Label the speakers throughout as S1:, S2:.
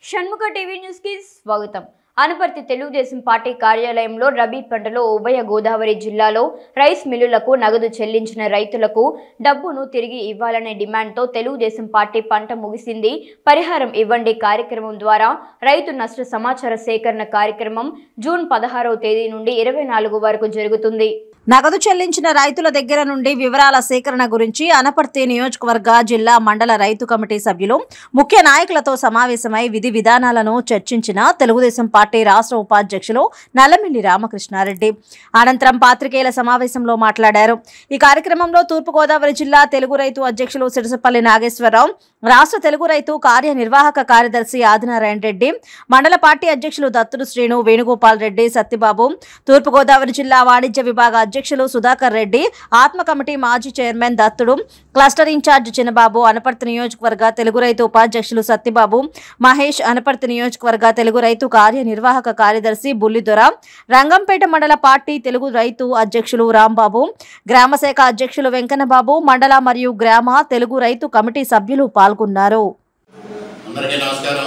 S1: Shanmukha TV news కి స్వాగతం Anaparthi Telugu Desam party కార్యాలయంలో రబీ పంటలో ఉభయ గోదావరి జిల్లాలో రైస్ మిల్లులకు నగదు చెల్లించిన రైతులకు డబ్బును తిరిగి ఇవ్వాలనే డిమాండ్తో తెలుగుదేశం పార్టీ పంట ముగిసింది పరిహారం ఇవ్వండి కార్యక్రమం ద్వారా రైతు నష్ట సమాచార సేకరణ కార్యక్రమం జూన్ పదహారవ తేదీ నుండి ఇరవై నాలుగు వరకు జరుగుతుంది
S2: నగదు చెల్లించిన రైతుల దగ్గర నుండి వివరాల సేకరణ గురించి అనపర్తి నియోజకవర్గ జిల్లా మండల రైతు కమిటీ సభ్యులు ముఖ్య నాయకులతో సమావేశమై విధి విధానాలను చర్చించిన తెలుగుదేశం పార్టీ రాష్ట్ర ఉపాధ్యక్షులు నల్లమిల్లి రామకృష్ణారెడ్డి అనంతరం పాత్రికేయుల సమావేశంలో మాట్లాడారు ఈ కార్యక్రమంలో తూర్పుగోదావరి జిల్లా తెలుగు రైతు అధ్యక్షులు సిరసపల్లి నాగేశ్వరరావు రాష్ట్ర తెలుగు రైతు కార్యనిర్వాహక కార్యదర్శి ఆదినారాయణ రెడ్డి మండల పార్టీ అధ్యక్షులు దత్తుడు శ్రీను వేణుగోపాల్ రెడ్డి సత్యబాబు తూర్పుగోదావరి జిల్లా వాణిజ్య విభాగ అధ్యక్షులు సుధాకర్ రెడ్డి ఆత్మ కమిటీ మాజీ చైర్మన్ దత్తుడు క్లస్టర్ ఇన్ఛార్జ్ చిన్నబాబు అనపర్తి నియోజకవర్గ తెలుగు రైతు ఉపాధ్యక్షులు సత్యబాబు మహేష్ అనపర్తి నియోజకవర్గ తెలుగు రైతు కార్యనిర్వాహక కార్యదర్శి బుల్లిదొర రంగంపేట మండల పార్టీ తెలుగు రైతు అధ్యక్షులు రాంబాబు గ్రామశాఖ అధ్యక్షులు వెంకన్నబాబు మండల మరియు గ్రామ తెలుగు రైతు కమిటీ సభ్యులు పాల్గొన్నారు
S3: అందరికీ నమస్కారం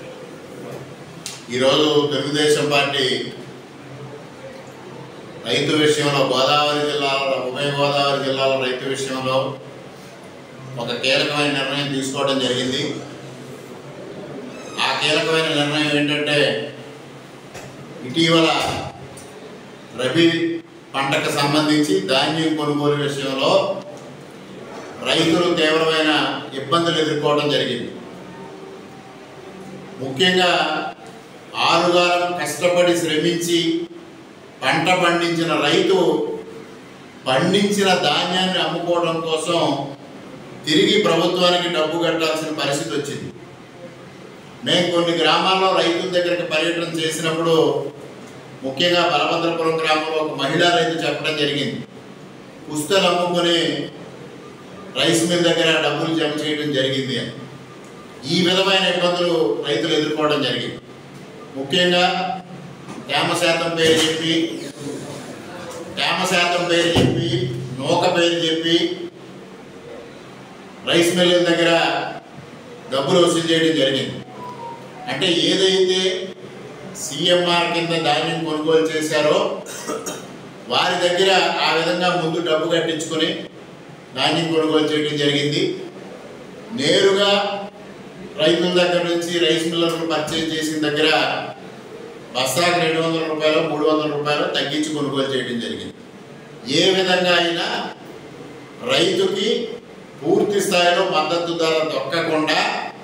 S3: ఈరోజు తెలుగుదేశం పార్టీ రైతు విషయంలో గోదావరి జిల్లాలో ఉభయ గోదావరి జిల్లాల రైతు విషయంలో ఒక కీలకమైన నిర్ణయం తీసుకోవడం జరిగింది ఆ కీలకమైన నిర్ణయం ఏంటంటే ఇటీవల రబీ పంటకు సంబంధించి ధాన్యం కొనుగోలు విషయంలో రైతులు తీవ్రమైన ఇబ్బందులు ఎదుర్కోవడం జరిగింది ముఖ్యంగా ఆరుగాలం కష్టపడి శ్రమించి పంట పండించిన రైతు పండించిన ధాన్యాన్ని అమ్ముకోవడం కోసం తిరిగి ప్రభుత్వానికి డబ్బు కట్టాల్సిన పరిస్థితి వచ్చింది మేము కొన్ని గ్రామాల్లో రైతుల దగ్గరికి పర్యటన చేసినప్పుడు ముఖ్యంగా బలభద్రపురం గ్రామంలో ఒక మహిళా రైతు చెప్పడం జరిగింది పుస్తలు అమ్ముకొని రైస్ మిల్ దగ్గర డబ్బులు జమ చేయడం జరిగింది అని ఈ విధమైన ఇబ్బందులు రైతులు ఎదుర్కోవడం జరిగింది ముఖ్యంగా తేమ శాతం పేరు చెప్పి తేమ శాతం పేరు చెప్పి నూక పేరు చెప్పి రైస్ మిల్లుల దగ్గర డబ్బులు వసూలు చేయడం జరిగింది అంటే ఏదైతే సిఎంఆర్ కింద ధాన్యం కొనుగోలు చేశారో వారి దగ్గర ఆ విధంగా ముందు డబ్బు కట్టించుకొని ధాన్యం కొనుగోలు చేయడం జరిగింది నేరుగా రైతుల దగ్గర నుంచి రైస్ మిల్లర్లు పర్చేజ్ చేసిన దగ్గర బస్తాకు రెండు వందల రూపాయలు మూడు వందల రూపాయలు తగ్గించి కొనుగోలు చేయడం జరిగింది ఏ విధంగా అయినా రైతుకి పూర్తి స్థాయిలో మద్దతు ధర దొక్కకుండా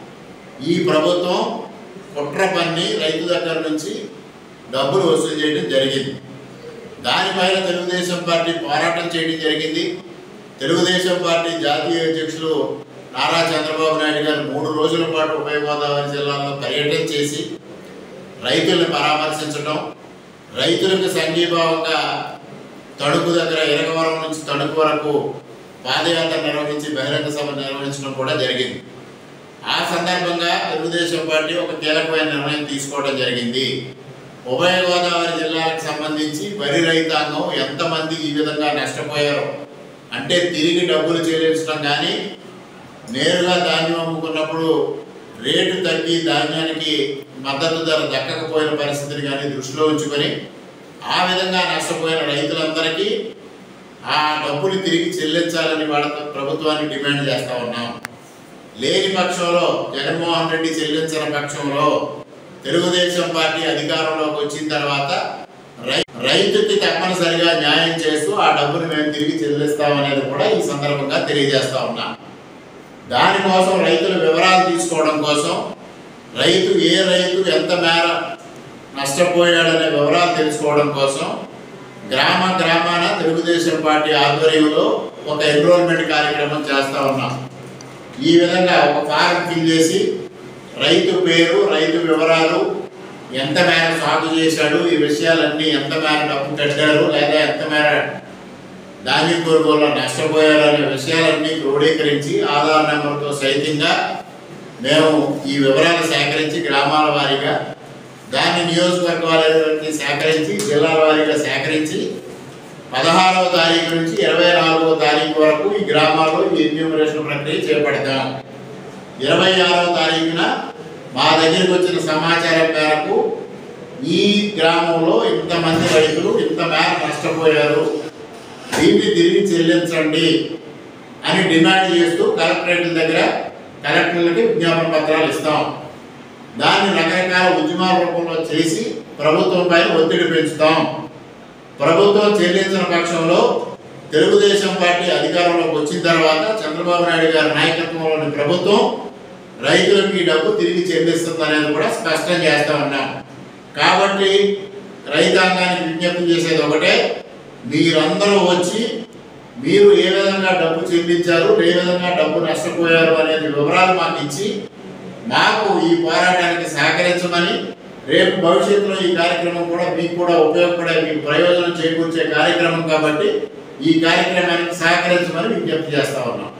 S3: ఈ ప్రభుత్వం కుట్ర పన్ని రైతు దగ్గర నుంచి డబ్బులు వసూలు చేయడం జరిగింది దానిపైన తెలుగుదేశం పార్టీ పోరాటం చేయడం జరిగింది తెలుగుదేశం పార్టీ జాతీయ అధ్యక్షులు నారా చంద్రబాబు నాయుడు గారు మూడు రోజుల పాటు ఉభయ గోదావరి జిల్లాలో పర్యటన చేసి రైతుల్ని పరామర్శించడం రైతులకు సంఘీభావంగా తణుకు దగ్గర ఇరగవరం నుంచి తణుకు వరకు పాదయాత్ర నిర్వహించి బహిరంగ సభ నిర్వహించడం కూడా జరిగింది ఆ సందర్భంగా తెలుగుదేశం పార్టీ ఒక కీలకమైన నిర్ణయం తీసుకోవడం జరిగింది ఉభయ గోదావరి జిల్లాలకు సంబంధించి వరి రైతాంగం ఎంతమంది ఈ విధంగా నష్టపోయారో అంటే తిరిగి డబ్బులు చెల్లించడం కానీ నేరుగా ధాన్యం అమ్ముకున్నప్పుడు రేటు తగ్గి ధాన్యానికి మద్దతు ధర దక్కకపోయిన పరిస్థితిని కానీ దృష్టిలో ఉంచుకొని ఆ విధంగా నష్టపోయిన రైతులందరికీ ఆ డబ్బులు తిరిగి చెల్లించాలని వాళ్ళ ప్రభుత్వాన్ని డిమాండ్ చేస్తా ఉన్నాం లేని పక్షంలో జగన్మోహన్ రెడ్డి చెల్లించిన పక్షంలో తెలుగుదేశం పార్టీ అధికారంలోకి వచ్చిన తర్వాత రై- రైతుకి తప్పనిసరిగా న్యాయం చేస్తూ ఆ డబ్బును మేము తిరిగి చెల్లిస్తామనేది కూడా ఈ సందర్భంగా తెలియజేస్తా ఉన్నాం దానికోసం రైతుల వివరాలు తీసుకోవడం కోసం రైతు ఏ రైతు ఎంత మేర నష్టపోయాడనే వివరాలు తెలుసుకోవడం కోసం గ్రామ గ్రామాన తెలుగుదేశం పార్టీ ఆధ్వర్యంలో ఒక ఎన్రోల్మెంట్ కార్యక్రమం చేస్తా ఉన్నాం ఈ విధంగా ఒక ఫారం ఫిల్ చేసి రైతు పేరు రైతు వివరాలు ఎంత మేర సాగు చేశాడు ఈ విషయాలన్నీ ఎంత మేర డబ్బు కట్టారు లేదా ఎంత మేర ధాన్యం కొనుగోలు నష్టపోయారు అనే విషయాలన్నీ క్రోడీకరించి ఆధార్ నెంబర్తో సైతంగా మేము ఈ వివరాలు సేకరించి గ్రామాల వారీగా దాన్ని నియోజకవర్గ వారికి సేకరించి జిల్లాల వారీగా సేకరించి పదహారవ తారీఖు నుంచి ఇరవై నాలుగవ తారీఖు వరకు ఈ గ్రామాల్లో ఈ ఎన్యూమరేషన్ ప్రక్రియ చేపడతాం ఇరవై ఆరవ తారీఖున మా దగ్గరికి వచ్చిన సమాచారం మేరకు ఈ గ్రామంలో ఇంతమంది రైతులు ఇంత మేర నష్టపోయారు దీన్ని తిరిగి చెల్లించండి అని డిమాండ్ చేస్తూ కలెక్టరేట్ల దగ్గర కలెక్టర్లకి విజ్ఞాపన పత్రాలు ఇస్తాం దాన్ని రకరకాల ఉద్యమాల రూపంలో చేసి ప్రభుత్వం పైన ఒత్తిడి పెంచుతాం ప్రభుత్వం చెల్లించిన పక్షంలో తెలుగుదేశం పార్టీ అధికారంలోకి వచ్చిన తర్వాత చంద్రబాబు నాయుడు గారి నాయకత్వంలోని ప్రభుత్వం రైతులకు ఈ డబ్బు తిరిగి చెల్లిస్తుంది అనేది కూడా స్పష్టం చేస్తా ఉన్నాం కాబట్టి రైతాంగానికి విజ్ఞప్తి చేసేది ఒకటే మీరందరూ వచ్చి మీరు ఏ విధంగా డబ్బు చెల్లించారు ఏ విధంగా డబ్బు నష్టపోయారు అనేది వివరాలు మాకు ఇచ్చి మాకు ఈ పోరాటానికి సహకరించమని రేపు భవిష్యత్తులో ఈ కార్యక్రమం కూడా మీకు కూడా ఉపయోగపడే మీకు ప్రయోజనం చేకూర్చే కార్యక్రమం కాబట్టి ఈ కార్యక్రమానికి సహకరించమని విజ్ఞప్తి చేస్తా ఉన్నాం